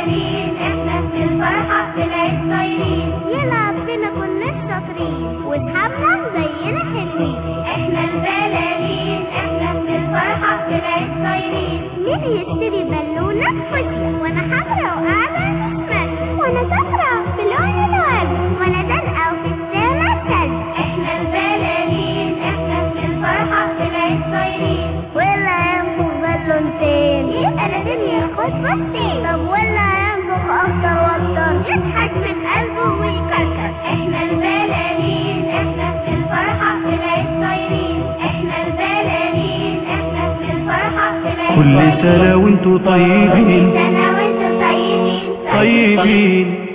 البلالين احنا من الفرحة في العيد طايرين يلعب بينا كل الشاطرين واصحابنا زينا حلوين احنا البلالين احنا من الفرحة في العيد طايرين مين يشتري بالونة فوشيا وانا حمرا وقاعدة نسمة وانا صفرا بلون الورد وانا زرقاء وفي السما تلج احنا البلالين احنا من الفرحة في العيد طايرين ولا ينفخ بالونتين يبقى لازم ياخد بطين طب ولا ينفخ اكتر واكتر يضحك من قلبه ويكركر احنا البلالين احنا من الفرحة في العيد طايرين احنا البلالين احنا من الفرحة في العيد كل سنة وانتوا طيبين سنة وانتم طيبين طيبين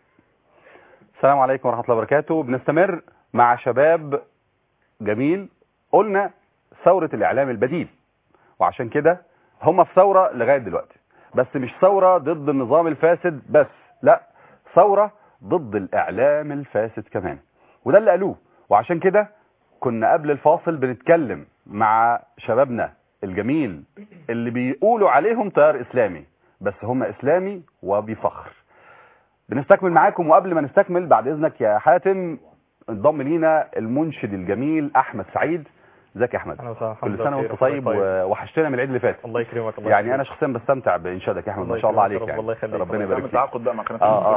السلام عليكم ورحمة الله وبركاته بنستمر مع شباب جميل قلنا ثورة الإعلام البديل وعشان كده هم في ثورة لغاية دلوقتي بس مش ثورة ضد النظام الفاسد بس لا ثورة ضد الإعلام الفاسد كمان وده اللي قالوه وعشان كده كنا قبل الفاصل بنتكلم مع شبابنا الجميل اللي بيقولوا عليهم تيار إسلامي بس هم إسلامي وبفخر بنستكمل معاكم وقبل ما نستكمل بعد اذنك يا حاتم انضم لينا المنشد الجميل احمد سعيد ازيك يا احمد أهلا وسهلا، الحمد كل لله سنه بخير، وانت طيب طيب. ووحشتنا من العيد اللي فات الله يكرمك الله يعني يكرمك. انا شخصيا بستمتع بانشادك يا احمد الله ما شاء الله يكرمك عليك يا رب، يعني الله يخليك. ربنا الله يبارك يعمل فيك تعاقد بقى مع قناه اه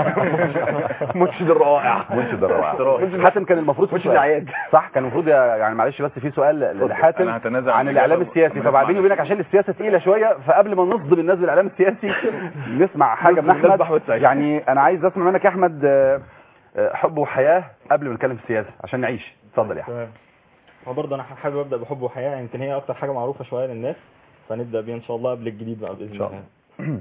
اه منشد الروائع منشد الروائع حاتم كان المفروض في منشد سؤال. العياد. صح كان المفروض يا- يعني معلش بس في سؤال لحاتم أنا هتنازع عن عن الاعلام الإجابة السياسي ونسمع فبعدين وبينك عشان السياسه تقيله شويه فقبل ما نصدم الناس بالاعلام السياسي نسمع حاجه من نصدم الناس احمد بأحمد سعيد. يعني انا عايز اسمع منك يا احمد آه، آه، حب وحياه قبل ما نتكلم في السياسه عشان نعيش اتفضل يا احمد تمام هو برضه انا حابب ابدا بحب وحياه يمكن هي اكتر حاجه معروفه شويه للناس فنبدا بيها ان شاء الله قبل الجديد بقى باذن شاء الله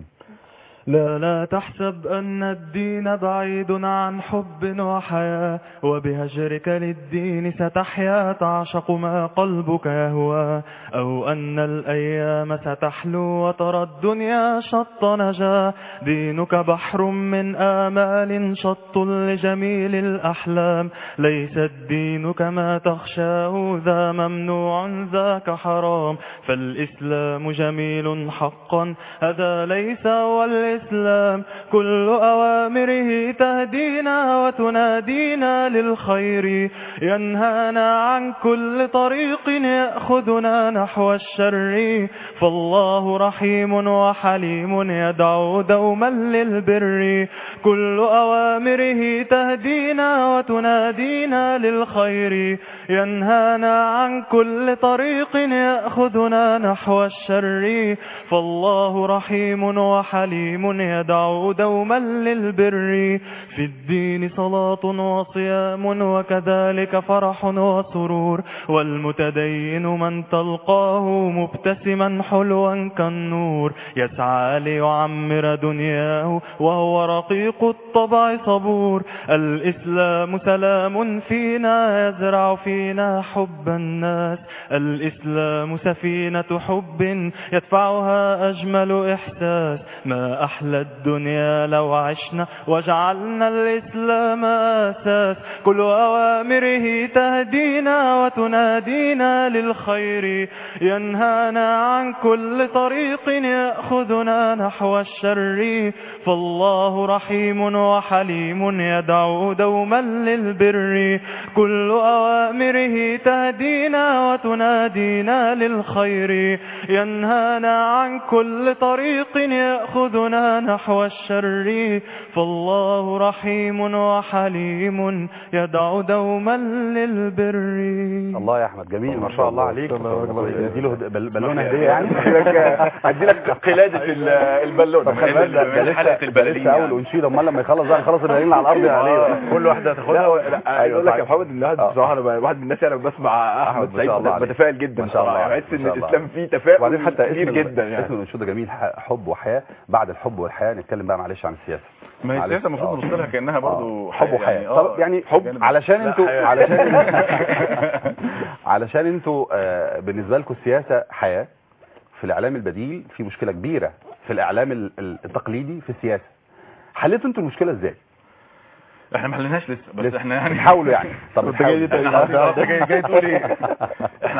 لا لا تحسب أن الدين بعيد عن حب وحياة وبهجرك للدين ستحيا تعشق ما قلبك يهوى أو أن الأيام ستحلو وترى الدنيا شط نجا دينك بحر من آمال شط لجميل الأحلام ليس الدين كما تخشاه ذا ممنوع ذاك حرام فالإسلام جميل حقا هذا ليس هو الإسلام كل أوامره تهدينا وتنادينا للخير ينهانا عن كل طريق يأخذنا نحو الشر فالله رحيم وحليم يدعو دوما للبر كل أوامره تهدينا وتنادينا للخير ينهانا عن كل طريق يأخذنا نحو الشر فالله رحيم وحليم يدعو دوما للبر في الدين صلاة وصيام وكذلك فرح وسرور والمتدين من تلقاه مبتسما حلوا كالنور يسعى ليعمر دنياه وهو رقيق الطبع صبور الإسلام سلام فينا يزرع فينا حب الناس الإسلام سفينة حب يدفعها أجمل إحساس ما أحلى الدنيا لو عشنا وجعلنا الإسلام أساس كل أوامره تهدينا وتنادينا للخير ينهانا عن كل طريق يأخذنا نحو الشر فالله رحيم وحليم يدعو دوما للبر كل أوامره تهدينا وتنادينا للخير ينهانا عن كل طريق يأخذنا نحو الشر فالله رحيم وحليم يدعو دوما للبر الله يا احمد جميل ما شاء الله عليك اديله هد- بل- بالونه هديه يعني ادي لك قلاده ال- البالونه طب خلي بالك ده ده لسه حلقه ده البلالين لسه اول انشيده امال لما يخلص بقى نخلص البلالين على الارض عليه كل واحده هتاخدها لا، لا عايز أيوة اقول لك صحيح. يا محمد ان الواحد آه. بصراحه انا ب- واحد من الناس يعني بسمع أحمد، احمد ما سعيد شاء الله عليك. بتفائل جدا ما شاء الله بصراحه عليك. بحس ان ما شاء الله. الاسلام فيه تفاؤل وبعدين حتى اسم كبير ال- جدا يعني اسم الانشوده جميل ح- حب وحياه بعد الحب والحياه نتكلم بقى معلش عن السياسه ما هي معلش. السياسه المفروض آه. نبص لها كانها برضه آه. حب وحياه طب يعني حب علشان لا، انتوا حياة. علشان علشان انتوا آه، بالنسبه لكم السياسه حياه في الاعلام البديل في مشكله كبيره في الاعلام ال- ال- التقليدي في السياسه حليتوا انتوا المشكله ازاي احنا ما حليناش لسه بس لسه. احنا يعني بتحاولوا يعني طب انت جاي بتحاولوا. احنا حاطين- انت جاي جاي تقول ايه احنا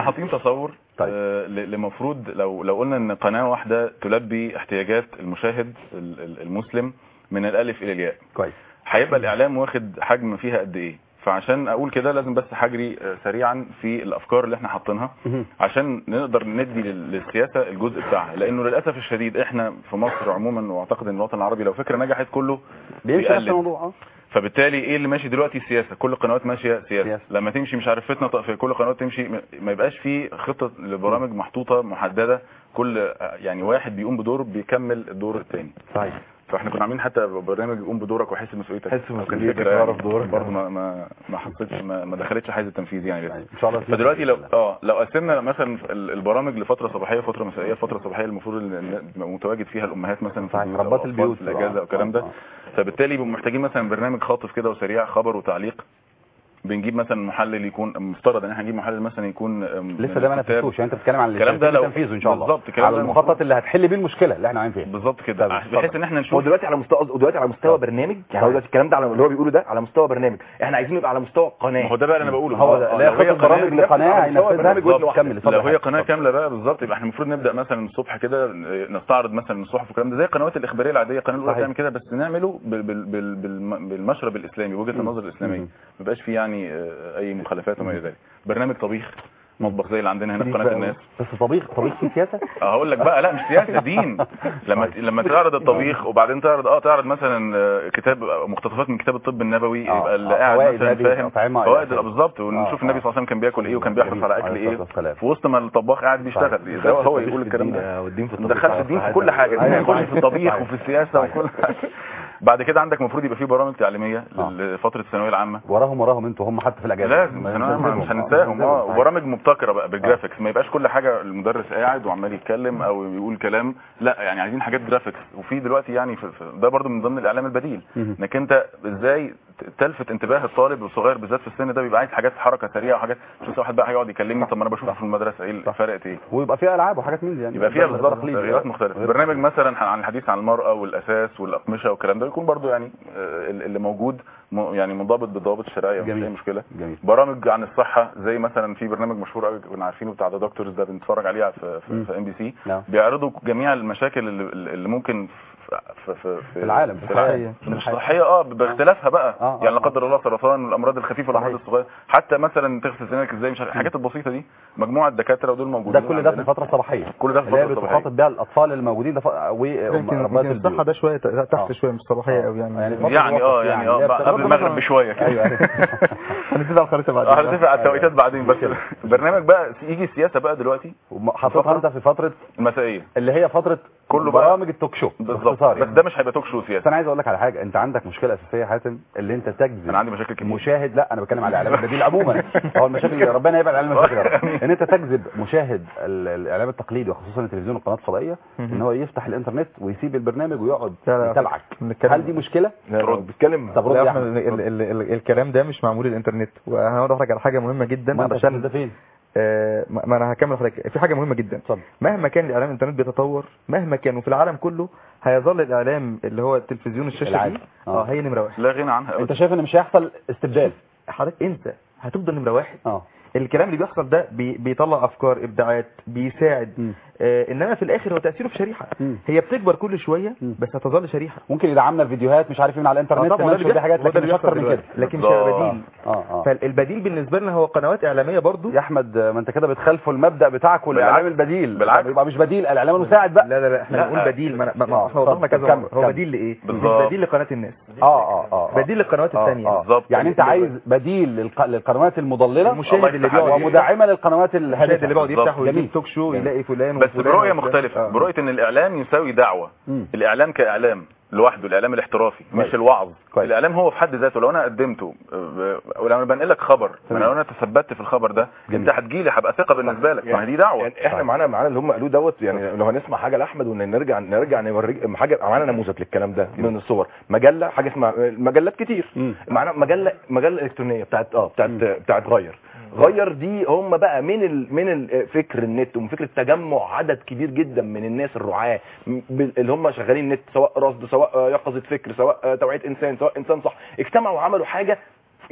حاطين تصور طيب. آه، ل- لمفروض لو لو قلنا ان قناه واحده تلبي احتياجات المشاهد ال- ال- المسلم من الالف الى الياء كويس هيبقى الاعلام واخد حجم فيها قد ايه فعشان اقول كده لازم بس هجري آه، سريعا في الافكار اللي احنا حاطينها مهم. عشان نقدر ندي لل- للسياسه الجزء بتاعها لانه للاسف الشديد احنا في مصر عموما واعتقد ان الوطن العربي لو فكره نجحت كله بيمشي نفس بيقلد. الموضوع اه فبالتالي ايه اللي ماشي دلوقتي السياسه كل القنوات ماشيه سياسه سياسة. لما تمشي مش عارف فتنه طائفيه كل قناه تمشي م- ما يبقاش في خطه لبرامج محطوطه محدده كل آه، يعني واحد بيقوم بدور بيكمل الدور الثاني صحيح فاحنا كنا عاملين حتى برنامج يقوم بدورك وحس بمسؤوليتك حس كان بمسؤوليتك فكره واعرف يعني دورك. برضه ما ما ما حطيتش ما, ما دخلتش حيز التنفيذ يعني لسه ان شاء الله فدلوقتي لو اه لو قسمنا مثلا ال- البرامج لفتره صباحيه فتره مسائيه فتره صباحيه المفروض ان إن يبقى متواجد فيها الامهات مثلا في صحيح، البيوت أو ربات الأطفال البيوت. في الاجازه آه، او الكلام ده آه، فبالتالي بيبقوا محتاجين مثلا برنامج خاطف كده وسريع خبر وتعليق بنجيب مثلا محلل يكون مفترض ان احنا نجيب محلل مثلا يكون أم، لسه ده ما من الكتاب. نفذتوش يعني انت بتتكلم عن اللي الكلام ده شايفين لو- تنفيذه ان شاء الله بالظبط، الكلام على ده المخطط اللي هتحل بيه المشكله اللي احنا عايزين فيها بالظبط كده طب، بحيث اتفضل. ان احنا هو نشوف دلوقتي على مستوى دلوقتي على مستوى برنامج يعني هو دلوقتي الكلام ده على اللي هو بيقوله ده على مستوى برنامج احنا عايزين نبقى على مستوى قناه ما هو ده بقى اللي انا بقوله هو آه، ده آه، لا لو هي ياخد برامج قناة- لقناه على مستوى هينفذها برنامج وجه كمل اتفضل لو هي يا قناه حبيبي. كامله بقى بالظبط يبقى احنا المفروض نبدا مثلا الصبح كده نستعرض مثلا الصحف والكلام ده زي القنوات الاخباريه العاديه القناه الاولى صحيح. بتعمل كده بس نعمله بال بال بال بال بالمشرب الاسلامي بوجهه النظر الاسلاميه مم. ما يبقاش فيه يعني آه، اي مخالفات وما الى ذلك برنامج طبيخ مطبخ زي اللي عندنا هنا في قناه الناس بس طبيخ طبيخ فيه سياسه هقول لك بقى لا مش سياسه دين لما لما تعرض الطبيخ وبعدين تعرض اه تعرض مثلا آه، كتاب مقتطفات من كتاب الطب النبوي آه، يبقى اللي آه، قاعد فوائد مثلا هذه فاهم الأطعمة فوائد إلى آخره. بالظبط آه، ونشوف آه. النبي صلى الله عليه وسلم كان بياكل ايه وكان بيحرص على اكل عليه ايه الصلاة والسلام. في وسط ما الطباخ قاعد بيشتغل صحيح. ده هو يقول الكلام ده والدين في ما دخلش الدين في كل حاجه أيوة، الدين يخش صحيح. في الطبيخ صحيح. وفي السياسه صحيح. وكل حاجه بعد كده عندك المفروض يبقى في برامج تعليميه آه. لفتره الثانويه العامه وراهم وراهم انتوا هم حتى في الاجازه لازم ما ثانوية عامة ننساهم. مش هننساهم آه، اه صحيح. وبرامج مبتكره بقى بالجرافيكس ما يبقاش كل حاجه المدرس قاعد وعمال يتكلم او يقول كلام لا يعني عايزين حاجات جرافيكس وفي دلوقتي يعني في في ده برضو من ضمن الاعلام البديل مهم. انك انت ازاي ت- تلفت انتباه الطالب الصغير بالذات في السن ده بيبقى عايز حاجات حركه سريعه وحاجات مش واحد بقى هيقعد يكلمني طب ما انا بشوفه في المدرسه ايه فرقت ايه ويبقى فيها العاب وحاجات من دي يعني يبقى فيها ده بالظبط تقليدي. تغييرات مختلفه برنامج مثلا عن الحديث عن المراه والاساس والاقمشه والكلام ده يكون برضو يعني آه، اللي موجود م- يعني منضبط بالضوابط الشرعيه مفيش جميل. اي مشكله جميل برامج عن الصحه زي مثلا في برنامج مشهور قوي كنا عارفينه بتاع ذا دكتورز ده بنتفرج عليه في مم. في, في ام بي سي نعم. بيعرضوا جميع المشاكل اللي, اللي ممكن في في في, في العالم، في في العالم الحياة. في مش الحياة. صحيه اه باختلافها بقى آه، آه، يعني لا آه. قدر الله سرطان والامراض الخفيفه والامراض صحيح. الصغيره حتى مثلا تغسل سنانك ازاي مش عارف الحاجات البسيطه دي مجموعه دكاتره ودول ده موجودين كل ده في عندنا. الفتره الصباحيه كل ده في اللي هي الفترة الصباحية. بتخاطب بيها الاطفال الموجودين ده ف... يمكن وربات يمكن الصحه ده شويه تحت آه. شويه مش صباحيه قوي يعني يعني فترة يعني اه الوسط يعني يعني، اللي اه هي قبل بتبقى المغرب مثلاً- بشويه كده ايوه ايوه هنبتدي على الخريطه بعد اه هنتفق على التوقيتات بعدين بس برنامج بقى يجي السياسه بقى دلوقتي حاططها انت في فتره المسائيه اللي هي فتره كله بقى- برامج التوك شو بالظبط باختصار بس يعني. ده مش هيبقى توك شو بس سياسي انا عايز اقول لك على حاجه انت عندك مشكله اساسيه يا حاتم اللي انت تجذب انا عندي مشاكل كتير مشاهد لا انا بتكلم على الاعلام البديل عموما هو المشاكل اللي ربنا يبعد عن المشاكل يا رب. ان انت تجذب مشاهد ال- الاعلام التقليدي وخصوصا التلفزيون والقنوات الفضائيه ان هو يفتح الانترنت ويسيب البرنامج ويقعد لا، لا، يتابعك بنتكلم- هل دي مشكله ترد. بيتكلم طب رد لا يا احنا احمد ال- ال- ال- الكلام ده مش معمول الانترنت وانا هقول لحضرتك على حاجه مهمه جدا ما انت علشان ده فين آه، ما ما انا هكمل لحضرتك في حاجه مهمه جدا اتفضل مهما كان الاعلام الانترنت بيتطور مهما كان وفي العالم كله هيظل الاعلام اللي هو التلفزيون الشاشه العادي. دي آه. اه هي نمره واحد لا غنى عنها انت أبداً. شايف ان مش هيحصل استبدال حضرتك انت هتفضل نمره واحد اه الكلام اللي بيحصل ده بي بيطلع افكار ابداعات بيساعد مم. آه انما في الاخر هو تاثيره في شريحه مم. هي بتكبر كل شويه مم. بس هتظل شريحه ممكن يدعمنا الفيديوهات مش عارف مين على الانترنت آه طبعا ده ننشر دي حاجات هو ده لكن اللي مش اكتر بيحصل من كده دلوقتي. لكن مش هيبقى بالظبط. بديل اه اه فالبديل بالنسبه لنا هو قنوات اعلاميه برضو يا احمد ما انت كده بتخالفوا المبدا بتاعك والاعلام بالعكس. البديل بالعكس. يبقى مش بديل الاعلام المساعد بقى لا لا لا احنا لا. بنقول بديل ما, ما, ما آه، احنا وضحنا طب كذا كمل، مرة. هو كمل. بديل لايه مش بالظبط. بديل لقناه الناس اه اه اه آه. بديل للقنوات آه، الثانيه آه. بالظبط. يعني انت عايز بديل للق... للقنوات المضلله المشاهد اللي بيقعد ومدعمه للقنوات الهادفه المشاهد اللي بيقعد بالظبط. يفتح ويجيب جميل. توك شو جميل. يلاقي فلان بس وفلان برؤيه وفلان. مختلفه آه. برؤيه ان الاعلام يساوي دعوه مم. الاعلام كاعلام لوحده الاعلام الاحترافي كويس. مش الوعظ كويس. الاعلام هو في حد ذاته لو انا قدمته آه، ولو انا بنقل لك خبر تمام. لو انا تثبت في الخبر ده جميل. انت هتجي لي هبقى ثقه بالنسبه لك ما هي دي دعوه يعني احنا معانا معانا اللي هم قالوه دوت يعني لو هنسمع حاجه لاحمد وان نرجع نرجع نوريك حاجه معانا نموذج للكلام ده من الصور مجله حاجه اسمها مجلات كتير مم. معانا مجله مجله الكترونيه بتاعت اه بتاعت بتاعت غير غير دي هم بقى من ال من ال فكر النت ومن فكره تجمع عدد كبير جدا من الناس الرعاه م- بال- اللي هم شغالين نت سواء رصد سواء آه، يقظه فكر سواء آه، توعيه انسان سواء انسان صح اجتمعوا وعملوا حاجه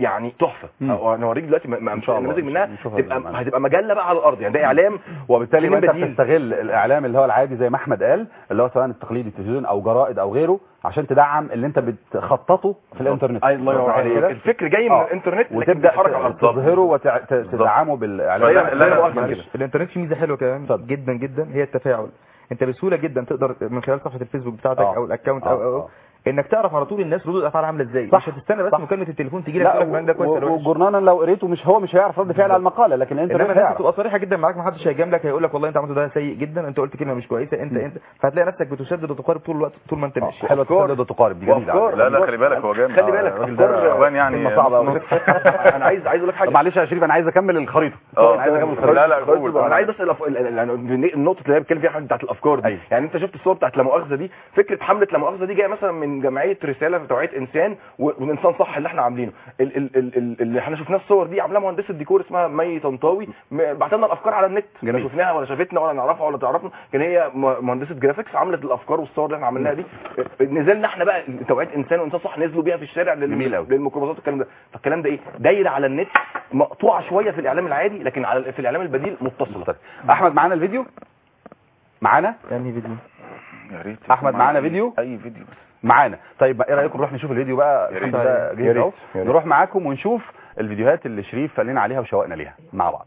يعني تحفه مم. أو انا اوريك دلوقتي م- م- إن شاء الله. نماذج منها نشوفها بإذن الله. تبقى هتبقى مجله بقى على الارض يعني ده اعلام وبالتالي ما كلمة انت بديل. بتستغل الاعلام اللي هو العادي زي ما احمد قال اللي هو سواء التقليدي التلفزيون او جرائد او غيره عشان تدعم اللي انت بتخططه في الانترنت أي الله ينور صح عليك كده؟ الفكر جاي من آه. الانترنت لكن وتبدا بيتحرك على الارض تظهره وتدعمه بالاعلام لا، لا, لا، لا، مؤاخذة معلش. كده. الانترنت فيه ميزه حلوه كمان جدا جدا هي التفاعل انت بسهوله جدا تقدر من خلال صفحه الفيسبوك بتاعتك آه. او الاكونت آه، او او آه. انك تعرف على طول الناس ردود الافعال عامله ازاي صح، مش هتستنى بس صح. مكالمه التليفون تجي لك لا تقول لك البرنامج ده كويس ولا و- وحش وجورنانا لو قريته مش هو مش هيعرف رد فعل على المقاله لكن الانترنت انما الناس هيعرف بتبقى صريحه جدا معاك محدش هيجاملك هيقول لك والله انت عملته ده سيء جدا انت قلت كلمه مش كويسه انت انت فهتلاقي نفسك بتشدد وتقارب طول الوقت طول ما انت ماشي حلوه أفكار. تسدد وتقارب دي جميله وأفكار. لا لا خلي بالك هو جامد خلي بالك الراجل ده أفكار تعبان يعني كلمة صعبة أوي. انا عايز عايز اقول لك حاجه طب معلش يا شريف انا عايز اكمل الخريطه اه انا عايز اكمل الخريطه لا لا قول انا عايز بس الأف... ال- ال- ال- النقطه اللي هي بتتكلم فيها احمد بتاعت الافكار دي أيوة. يعني انت شفت الصور بتاعت لا مؤاخذه دي فكره حمله لا مؤاخذه دي جايه مثلا من جمعيه رساله في توعيه انسان و- والانسان صح اللي احنا عاملينه ال- ال- ال- ال- اللي احنا شفناه الصور دي عاملاها مهندسه ديكور اسمها مي طنطاوي م- بعت لنا الافكار على النت لا جميل. شفناها ولا شافتنا ولا نعرفها ولا تعرفنا كان هي م- مهندسه جرافيكس عملت الافكار والصور اللي احنا عملناها دي نزلنا احنا بقى توعيه انسان وانسان صح نزلوا بيها في الشارع لل- جميل أوي. للميكروباصات والكلام ده فالكلام ده ايه دايره على النت مقطوعه شويه في الاعلام العادي لكن على في الاعلام البديل متصله طيب. احمد معانا الفيديو معانا يعني فيديو يا ريت أحمد معانا فيديو؟ اي فيديو بس معانا طيب ايه رايكم نروح نشوف الفيديو بقى يا ريت. ده يا جاهز ريت. اهو يا ريت. نروح معاكم ونشوف الفيديوهات اللي شريف قال لنا عليها وشوقنا ليها مع بعض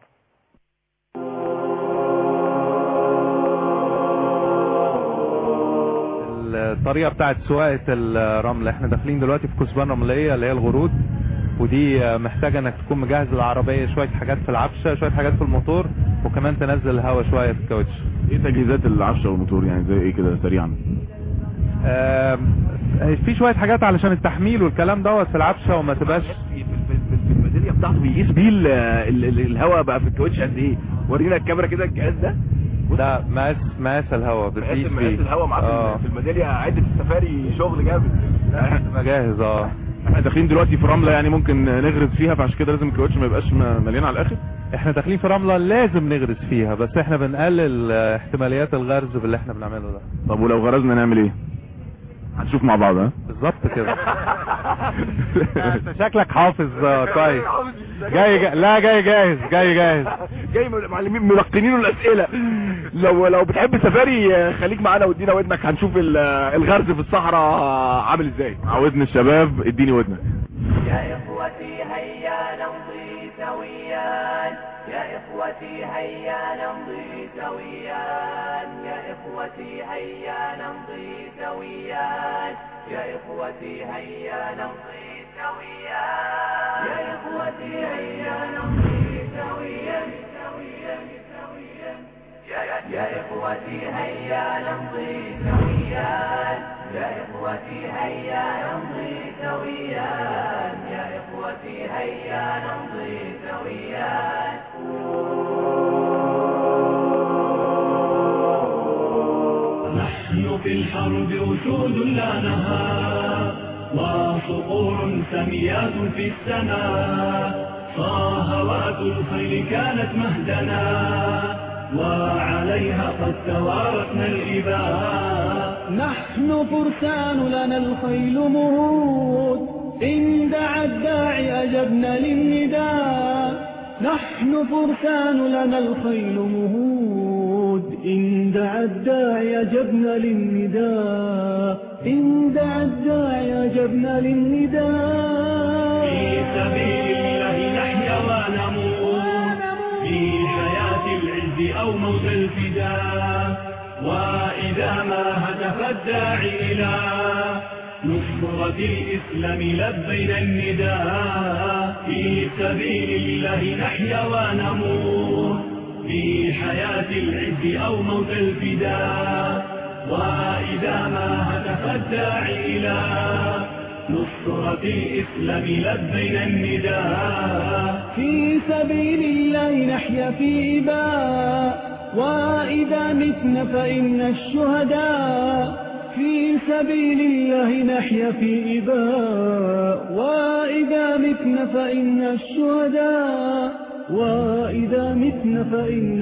الطريقه بتاعت سواقه الرمل احنا داخلين دلوقتي في كثبان رمليه اللي هي الغرود ودي محتاجه انك تكون مجهز العربيه شويه حاجات في العفشه شويه حاجات في الموتور وكمان تنزل الهواء شويه في الكاوتش ايه تجهيزات العفشه والموتور يعني زي ايه كده سريعا آم، في شويه حاجات علشان التحميل والكلام دوت في العفشه وما تبقاش في الميداليه بتاعته بيقيس بيه ال- ال- ال- الهواء بقى في الكاوتش قد ايه ورينا الكاميرا كده الجهاز ده ده مقاس مقاس الهواء مقاس بتقيس مقاس بيه الهواء معاه اه في- في الميداليه عده السفاري شغل جامد تبقى جاهز اه احنا داخلين دلوقتي في رمله يعني ممكن نغرز فيها فعشان كده لازم الكاوتش ما يبقاش م- مليان على الاخر احنا داخلين في رمله لازم نغرز فيها بس احنا بنقلل آه، احتماليات الغرز باللي احنا بنعمله ده طب ولو غرزنا نعمل ايه هنشوف مع بعض ها بالظبط كده انت شكلك حافظ آه، كويس جاي, جاي لا جاي جاهز جاي جاهز جاي معلمين ملقنين الاسئله لو لو بتحب سفاري آه، خليك معانا وادينا ودنك هنشوف ال- آه، الغرز في الصحراء آه، عامل ازاي عودنا الشباب اديني ودنك يا إخوتي هيا نمضي سويا يا إخوتي هيا نمضي سويا يا إخوتي هيا نمضي سويا يا إخوتي هيا نمضي سويا يا إخوتي هيا نمضي سويا سويا سويا يا- يا إخوتي هيا نمضي سويا يا إخوتي هيا نمضي سويا يا إخوتي هيا نمضي سويا نحن في الحرب أسود لا نهار وصقور سميات في السماء صاهوات الخيل كانت مهدنا وعليها قد توارثنا الإباء نحن فرسان لنا الخيل مرود إن دعا الداعي أجبنا للنداء نحن فرسان لنا الخيل مهود إن دعا الداعي أجبنا للنداء إن دعا الداعي أجبنا للنداء في سبيل الله نحيا ونموت في حياة العز أو موت الفداء وإذا ما هتف الداعي إلى نصرة الإسلام لبينا النداء في سبيل الله نحيا ونموت في حياة العز أو موت الفداء وإذا ما هتف الداعي إلى نصرة الإسلام لبينا النداء في سبيل الله نحيا في إباء وإذا متنا فإن الشهداء في سبيل الله نحيا في إباء وإذا متنا فإن الشهداء وإذا متنا فإن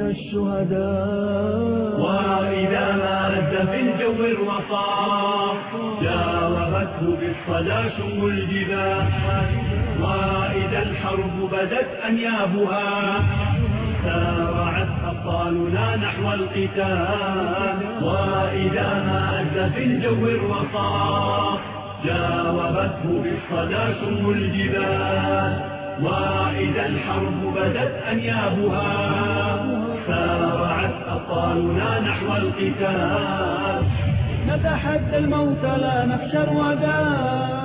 الشهداء وإذا ما رد في الجو الرصاص جاوب جاوبته بالصدى شم الجبال وإذا الحرب بدت أنيابها سارعت أبطالنا نحو القتال وإذا هز في الجو الرصاص جاوبته بالصدى شم الجبال وإذا الحرب بدت أنيابها سارعت أبطالنا نحو القتال نتحدى الموت لا نخشى الوداع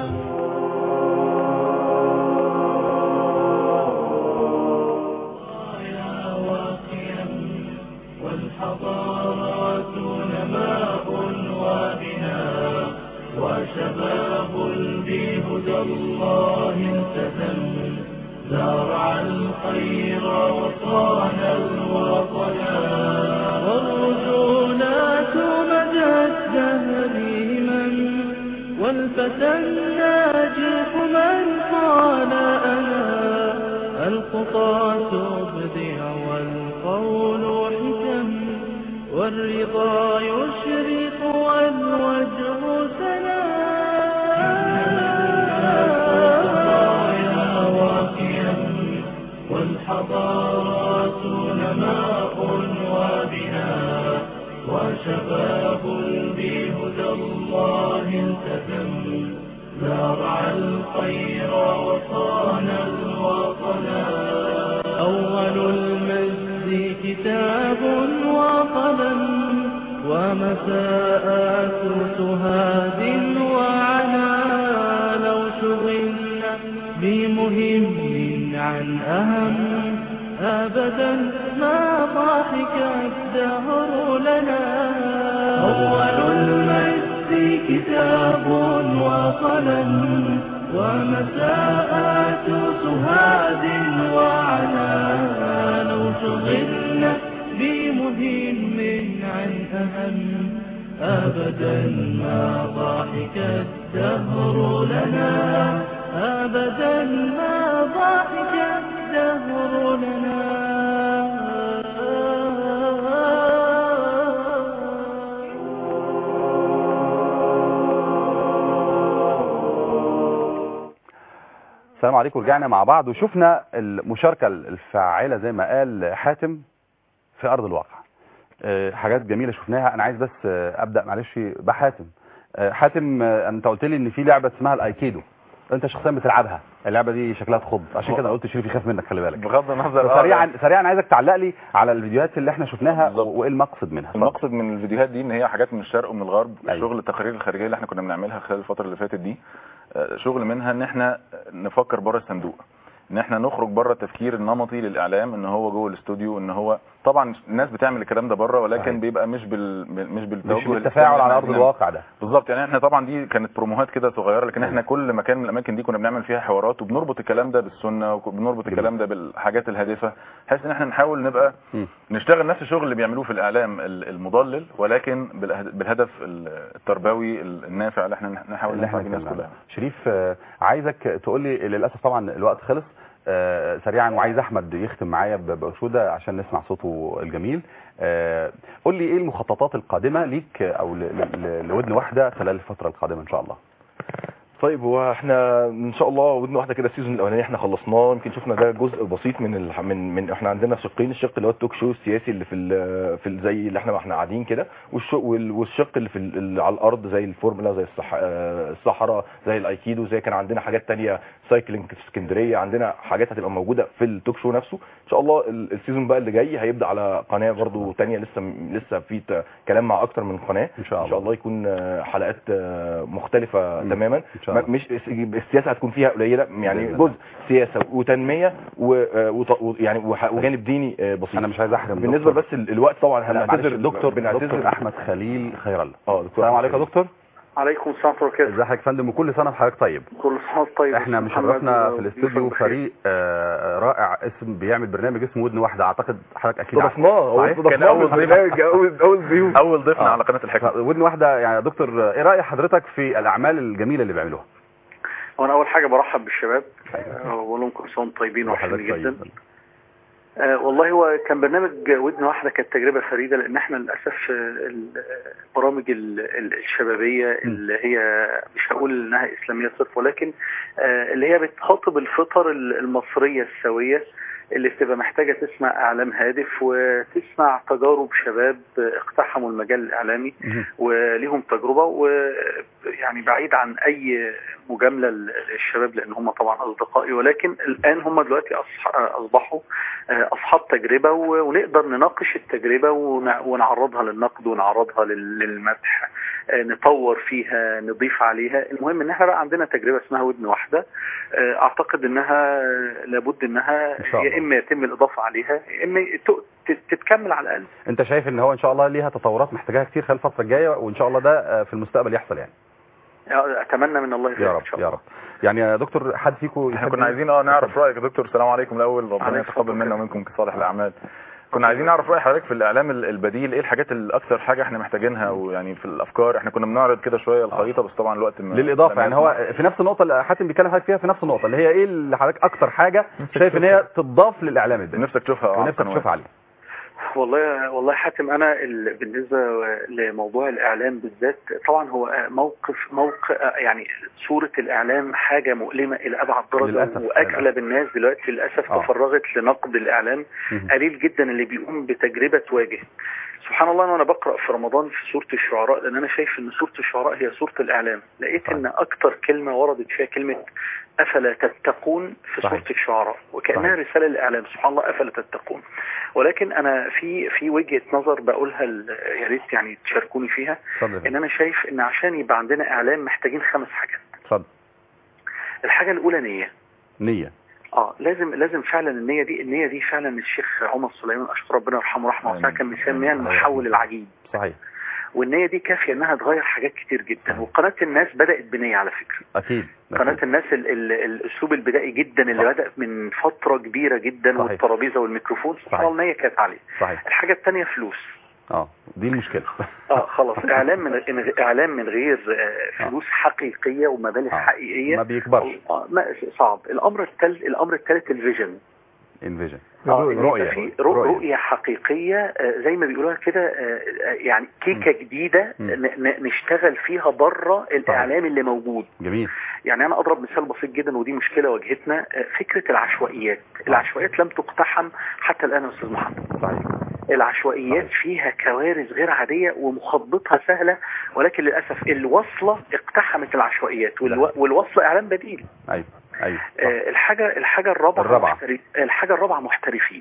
والحضارات نماء وبناء وشباب بهدى الله التزم زرع الخير وصان الوطنا والرجولات مدى الدهر من والفتى الناجح من قال أنا الخطى تبدع والقول حكم والرضا يشرق والوجه سلام والحضارات نماء وبناء وشباب بهدى الله التزم زرع الخير وصان الوطنا أول المجد كتاب وقلم ومساءات سهاد وعنا لو شغلنا بمهم عن أهم أبدا ما ضحك الدهر لنا أول المجد كتاب وقلم ومساءات سهاد وعنا لو شغلنا بمهم عن أهم أبدا ما ضحك الدهر لنا أبدا ما ضحك الدهر لنا السلام عليكم رجعنا مع بعض وشفنا المشاركة الفاعلة زي ما قال حاتم في أرض الواقع آه، حاجات جميلة شفناها أنا عايز بس آه، أبدأ معلش بحاتم آه، حاتم آه، أنت قلت لي إن في لعبة اسمها الأيكيدو أنت شخصيا بتلعبها اللعبة دي شكلها تخض عشان كده أنا قلت شريف يخاف منك خلي بالك بغض النظر آه، سريعا سريعا عايزك تعلق لي على الفيديوهات اللي احنا شفناها بالظبط. وايه المقصد منها المقصد من الفيديوهات دي ان هي حاجات من الشرق ومن الغرب أيوة. شغل التقارير الخارجيه اللي احنا كنا بنعملها خلال الفتره اللي فاتت دي آه، شغل منها ان احنا نفكر بره الصندوق ان احنا نخرج بره التفكير النمطي للاعلام ان هو جوه الاستوديو ان هو طبعا الناس بتعمل الكلام ده بره ولكن صحيح. بيبقى مش بال مش بالتوجه مش بالتفاعل على ارض الواقع ده بالظبط يعني احنا طبعا دي كانت بروموهات كده صغيره لكن احنا كل مكان من الاماكن دي كنا بنعمل فيها حوارات وبنربط الكلام ده بالسنه وبنربط جميل. الكلام ده بالحاجات الهادفه بحيث ان احنا نحاول نبقى مم. نشتغل نفس الشغل اللي بيعملوه في الاعلام ال- المضلل ولكن بالأهد- بالهدف التربوي النافع اللي احنا نحاول اللي احنا نفع بيه الناس اتكلمنا كلها عنه. شريف آه، عايزك تقول لي للاسف طبعا الوقت خلص آه، سريعا وعايز احمد يختم معايا ب- بانشوده عشان نسمع صوته الجميل آه، قول لي ايه المخططات القادمه ليك او ل- ل- ل- لودن واحده خلال الفتره القادمه ان شاء الله طيب هو احنا ان شاء الله ودنا واحده كده السيزون الاولاني احنا خلصناه يمكن شفنا ده جزء بسيط من ال... من من احنا عندنا شقين الشق اللي هو التوك شو السياسي اللي في ال... في ال... زي اللي احنا احنا قاعدين كده والشق وال... والشق اللي في ال... اللي على الارض زي الفورمولا زي الصح... آه، الصحراء زي الايكيدو زي كان عندنا حاجات تانية سايكلينج في اسكندريه عندنا حاجات هتبقى موجوده في التوك شو نفسه ان شاء الله ال- السيزون بقى اللي جاي هيبدا على قناه برضو تانية لسه لسه في ت- كلام مع اكتر من قناه ان شاء ان شاء الله الله يكون آه، حلقات آه، مختلفه مم. تماما ان شاء الله مش السياسه هتكون فيها قليله يعني بإذن الله. جزء سياسه وتنميه و- آه، وط- و- يعني وح- وجانب ديني آه، بسيط انا مش عايز احرم بالنسبه دكتور. بس ال- الوقت طبعا لا، معلش، هنعتذر دكتور بنعتذر دكتور احمد خليل خير الله اه دكتور السلام عليكم يا دكتور عليكم السلام ورحمة الله وبركاته ازي حضرتك يا فندم وكل سنه وحضرتك طيب كل سنة وأنت طيب احنا أستاذ مشرفنا محمد في الاستوديو ويوسف بخير. فريق آه، رائع اسم بيعمل برنامج اسمه ودن واحده اعتقد حضرتك اكيد عارف. استضفناه هو صحيح؟ استضفناه كان أول بالبرنامج اول اول ضيوف اول ضيفنا آه. على قناه الحكمه ودن واحده يعني يا دكتور ايه راي حضرتك في الاعمال الجميله اللي بيعملوها وأنا أول حاجة برحب بالشباب آه، وأقول لهم كل سنة وأنتم طيبين وحشين وحضرتك جدا طيب. آه والله هو كان برنامج ودن واحدة كانت تجربة فريدة لأن احنا للأسف آه، البرامج ال- ال- الشبابية اللي هي مش هقول إنها إسلامية صرف ولكن آه، اللي هي بتخاطب الفطر ال- المصرية السوية اللي بتبقى محتاجة تسمع إعلام هادف وتسمع تجارب شباب اقتحموا المجال الإعلامي وليهم تجربة ويعني بعيد عن أي مجاملة للشباب لأن هم طبعا أصدقائي ولكن الآن هم دلوقتي أصح- أصبحوا آه، أصحاب تجربة و- ونقدر نناقش التجربة ون- ونعرضها للنقد ونعرضها لل- للمدح آه، نطور فيها نضيف عليها المهم ان احنا بقى عندنا تجربة اسمها ودن واحدة آه، اعتقد انها لابد انها إن شاء الله. يا اما يتم الاضافة عليها يا اما ت- ت- تتكمل على الاقل انت شايف ان هو ان شاء الله ليها تطورات محتاجاها كتير خلال الفتره الجايه وان شاء الله ده آه، في المستقبل يحصل يعني اتمنى من الله يا ذلك رب يا رب يعني يا دكتور حد فيكم احنا كنا عايزين اه نعرف رايك يا دكتور السلام عليكم الاول ربنا عليكم يتقبل منا ومنكم كصالح الاعمال كنا عايزين نعرف راي حضرتك في الاعلام ال- البديل ايه الحاجات الاكثر حاجه احنا محتاجينها ويعني في الافكار احنا كنا بنعرض كده شويه الخريطه بس طبعا الوقت ما للاضافه لم يعني يسمح. هو في نفس النقطه اللي حاتم بيتكلم حضرتك فيها في نفس النقطه اللي هي ايه اللي حضرتك اكتر حاجه شايف ان هي تضاف للاعلام البديل نفسك تشوفها على ونفسك القنوات. تشوفها عليه والله والله حاتم انا ال- بالنسبه لموضوع الاعلام بالذات طبعا هو موقف موقع يعني صوره الاعلام حاجه مؤلمه الى ابعد درجه للأسف. واغلب الناس دلوقتي للاسف آه. تفرغت لنقد الاعلام مهم. قليل جدا اللي بيقوم بتجربه تواجه سبحان الله أنا وانا بقرا في رمضان في سوره الشعراء لان انا شايف ان سوره الشعراء هي سوره الاعلام لقيت ان اكتر كلمه وردت فيها كلمه افلا تتقون في صحيح. سوره الشعراء وكانها صحيح. رساله للاعلام سبحان الله افلا تتقون ولكن انا في في وجهه نظر بقولها ل- يا ريت يعني تشاركوني فيها اتفضل ان انا شايف ان عشان يبقى عندنا اعلام محتاجين خمس حاجات اتفضل الحاجه الاولى نيه نيه اه لازم لازم فعلا النيه دي النيه دي فعلا الشيخ عمر سليمان اشكر ربنا يرحمه رحمه واسعه كان مسميها المحول العجيب صحيح والنيه دي كافيه انها تغير حاجات كتير جدا وقناه الناس بدات بنيه على فكره اكيد قناه أكيد. الناس ال ال الاسلوب البدائي جدا اللي صح. بدا من فتره كبيره جدا صحيح. والترابيزه والميكروفون سبحان صحيح. الله النيه كانت عليه صحيح الحاجه الثانيه فلوس اه دي المشكله اه خلاص اعلام من إن- اعلام من غير آه، فلوس حقيقيه ومبالغ آه. حقيقيه ما بيكبرش آه، ما صعب الامر الثالث الامر الثالث الفيجن انفيجن اه إن رؤية. يبقى في رؤية, رؤية. رؤية حقيقية آه، زي ما بيقولوها كده آه، آه، يعني كيكة جديدة مم. ن- ن- نشتغل فيها بره الإعلام اللي موجود جميل يعني أنا أضرب مثال بسيط جدا ودي مشكلة واجهتنا آه، فكرة العشوائيات العشوائيات لم تقتحم حتى الآن يا أستاذ محمد صحيح العشوائيات فيها كوارث غير عادية ومخططها سهلة ولكن للأسف الوصلة اقتحمت العشوائيات والو... والوصلة إعلام بديل ايوه ايوه آه، الحاجة الحاجة الرابعة الرابعة. محترف... الحاجة الرابعة محترفين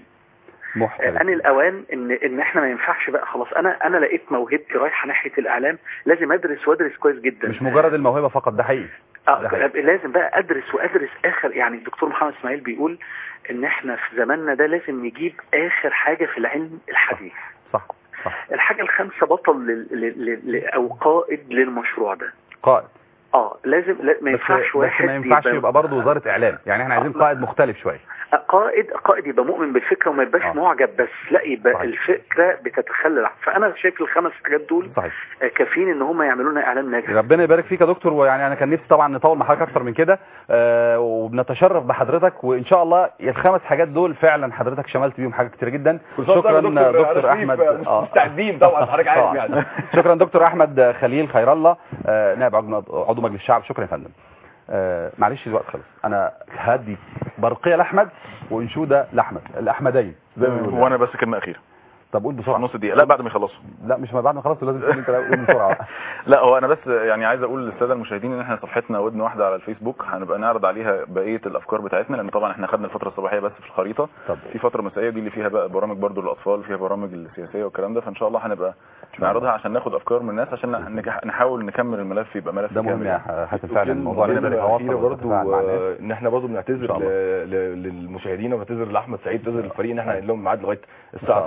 محترف ان الاوان ان ان احنا ما ينفعش بقى خلاص انا انا لقيت موهبتي رايحه ناحيه الاعلام لازم ادرس وادرس كويس جدا مش مجرد الموهبه فقط ده حقيقي آه ده حقيقي. لازم بقى ادرس وادرس اخر يعني الدكتور محمد اسماعيل بيقول ان احنا في زماننا ده لازم نجيب اخر حاجه في العلم الحديث صح صح الحاجه الخامسه بطل لل... لل... لل... او قائد للمشروع ده قائد اه لازم لا ما بس, ينفعش بس واحد ما ينفعش يبقى برضه وزاره اعلام يعني احنا عايزين آه. قائد مختلف شويه قائد قائد يبقى مؤمن بالفكره وما يبقاش آه. معجب بس لا يبقى صحيح. الفكره بتتخلل فانا شايف الخمس حاجات دول صحيح آه، كافيين ان هم يعملوا لنا اعلام ناجح ربنا يبارك فيك يا دكتور ويعني انا كان نفسي طبعا نطول مع حضرتك اكتر من كده آه وبنتشرف بحضرتك وان شاء الله الخمس حاجات دول فعلا حضرتك شملت بيهم حاجات كتير جدا شكرا دكتور احمد آه. مستعدين طبعا حضرتك عارف طبعاً. يعني شكرا دكتور احمد خليل خير الله آه، نائب عضو عضو مجلس الشعب شكرا يا فندم آه، معلش الوقت خلص انا هدي برقيه لاحمد وانشوده لاحمد الاحمدين زي ما بيقولوا وانا بس كلمه اخيره طب قول بسرعه نص دقيقه لا بعد ما يخلصوا لا مش ما بعد ما خلصت لازم تقول انت قول بسرعه لا هو انا بس يعني عايز اقول للساده المشاهدين ان احنا صفحتنا ودن واحده على الفيسبوك هنبقى نعرض عليها بقيه الافكار بتاعتنا لان طبعا احنا خدنا الفتره الصباحيه بس في الخريطه طب في فتره مسائيه دي اللي فيها بقى برامج برضو للاطفال فيها برامج السياسيه والكلام ده فان شاء الله هنبقى نعرضها عشان ناخد افكار من الناس عشان نج- نحاول نكمل الملف يبقى ملف ده مهم كامل يا حاتم فعلا الموضوع الموضوع لازم يبقى الاخيره واصل برضو وتتفاعل مع الناس آه، ان احنا برضو إن بنعتذر شاء الله. ل- ل- للمشاهدين وبنعتذر لاحمد سعيد بنعتذر للفريق ان احنا قايل لهم ميعاد لغايه إن شاء الساعه الله. 7 ف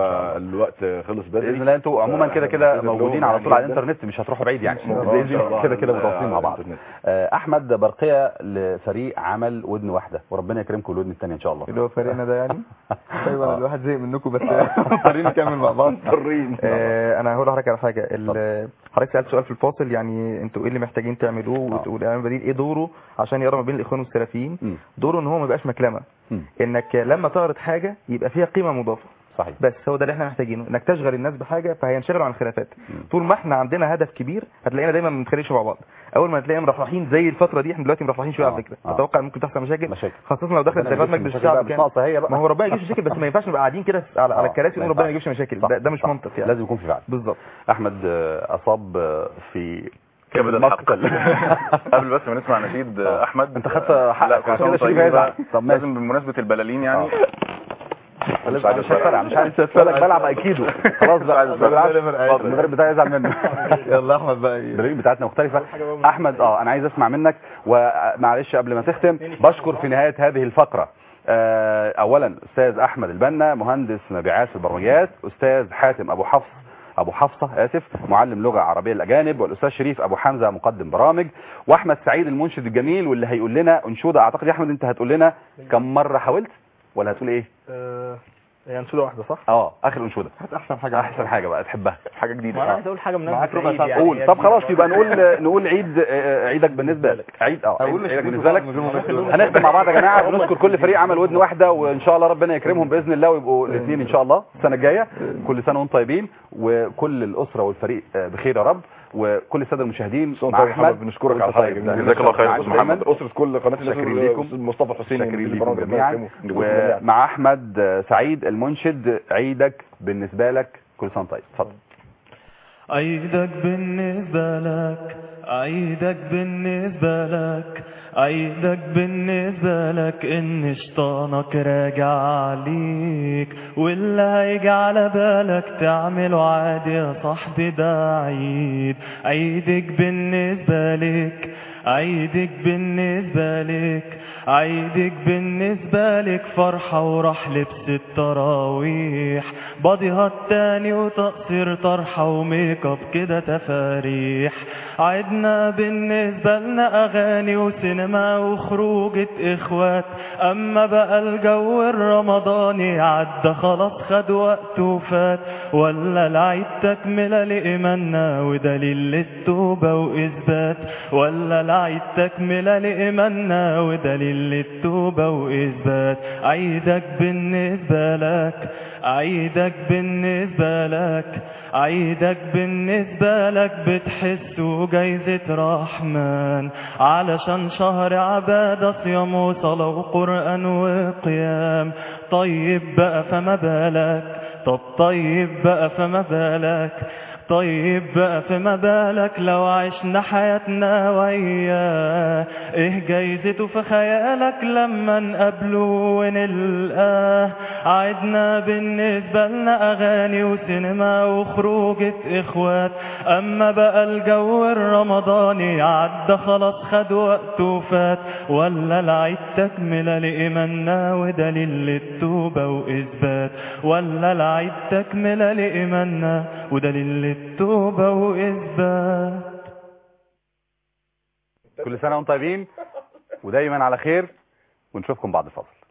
الوقت خلص بدري باذن الله انتوا عموما كده كده بإذن الله موجودين على يعني طول على جداً. الانترنت مش هتروحوا بعيد يعني آه، إن شاء الله. كده كده آه، متواصلين مع على بعض الإنترنت. آه، احمد برقيه لفريق عمل ودن واحده وربنا يكرمكم الودن الثانيه ان شاء الله اللي هو فريقنا ده يعني طيب انا الواحد زهق منكم بس مضطرين نكمل مع بعض مضطرين آه، انا هقول لحضرتك على حاجه ال- حضرتك سالت سؤال في الفاصل يعني انتوا ايه اللي محتاجين تعملوه والاعلام البديل ايه دوره عشان يقرب ما بين الاخوان والسلفيين مم. دوره ان هو ما يبقاش مكلمه مم. انك لما تعرض حاجه يبقى فيها قيمه مضافه صحيح بس هو ده اللي احنا محتاجينه انك تشغل الناس بحاجه فهينشغلوا عن الخلافات طول ما احنا عندنا هدف كبير هتلاقينا دايما ما بنتخانقش مع بعض اول ما تلاقينا مرفرحين زي الفتره دي احنا دلوقتي مرفرحين شويه آه، على فكره آه. اتوقع ممكن تحصل مشاكل مشاكل خاصه لو دخلت ربنا خلافات ما يجيبش مجلس مشاكل بقى، الشعب مش كان ناقصه هي بقى ما هو ربنا يجيب مشاكل بس ما ينفعش نبقى قاعدين كده على, على آه، الكراسي ما ونقول ربنا ما ينفعش. يجيبش مشاكل صح، ده, ده مش صح. منطق يعني لازم يكون في فعل بالظبط احمد آه، اصاب آه، في كبد الحق قبل بس ما نسمع نشيد آه، احمد انت خدت حقك لا كل عشان سنه كده وانت شريف طيب هيزعل. بقى. طب ماشي. لازم بمناسبه البلالين يعني مش مش هتفرق مش عارف تتفرج بلعب ايكيدو خلاص بقى ما بلعبش المدرب بتاعي يزعل منه يلا احمد بقى البرنامج بتاعتنا مختلفة احمد اه انا عايز اسمع منك ومعلش قبل ما تختم بشكر في نهاية هذه الفقرة آه، اولا استاذ احمد البنا مهندس مبيعات في البرمجيات استاذ حاتم ابو حفص ابو حفصه اسف معلم لغه عربيه الاجانب والاستاذ شريف ابو حمزه مقدم برامج واحمد سعيد المنشد الجميل واللي هيقول لنا انشوده اعتقد يا احمد انت هتقول لنا كم مره حاولت ولا هتقول ايه آه، هي انشوده واحده صح؟ اه اخر انشوده احسن حاجه احسن حاجه بقى تحبها حاجه جديده ما انا عايز اقول حاجه من معاك ربع ساعة. قول طب خلاص يبقى نقول نقول عيد آه، عيدك بالنسبه لك عيد اه أقول عيد- عيدك مش بالنسبه لك من غير ما نقول. هنختم مع بعض يا جماعه بنشكر كل فريق عمل ودن واحده وان شاء الله ربنا يكرمهم باذن الله ويبقوا الاثنين ان شاء الله السنه الجايه كل سنه وانتم طيبين وكل الاسره والفريق آه، بخير يا رب وكل الساده المشاهدين صوت مع طيب احمد محمد بنشكرك على الحلقه طيب. الجميله جزاك الله خير يا مع أستاذ محمد اسره كل قناه شاكرين ليكم. مصطفى حسين شاكرين اللي ليكم برامج جميعا ربنا يكرمه. جزاكم الله. ومع احمد آه، سعيد المنشد عيدك بالنسبه لك كل سنه طيب اتفضل عيدك بالنسبة لك عيدك بالنسبة لك عيدك بالنسبة لك ان شيطانك راجع عليك واللي هيجي على بالك تعمله عادي يا صاحبي ده عيد عيدك بالنسبة لك عيدك بالنسبة لك عيدك بالنسبة لك فرحة وراح لبس التراويح باديها التاني وتقصير طرحة وميك اب كده تفاريح عيدنا بالنسبة لنا أغاني وسينما وخروجة إخوات أما بقى الجو الرمضاني عدى خلاص خد وقت وفات ولا العيد تكملة لإيماننا ودليل للتوبة وإثبات ولا العيد تكملة لإيماننا ودليل للتوبة وإثبات عيدك بالنسبة لك عيدك بالنسبة لك عيدك بالنسبة لك بتحسه جايزة رحمن علشان شهر عبادة صيام وصلاة وقرآن وقيام طيب بقى فما بالك طب طيب بقى فما بالك طيب بقى فما بالك لو عشنا حياتنا وياه ايه جايزته في خيالك لما نقابله ونلقاه عدنا بالنسبة لنا اغاني وسينما وخروجة اخوات اما بقى الجو الرمضاني عدى خلاص خد وقت وفات ولا العيد تكملة لإيماننا ودليل للتوبة وإثبات ولا العيد تكملة لإيماننا ودليل للتوبة وإثبات كل سنه وانتم طيبين ودايما على خير ونشوفكم بعد الفصل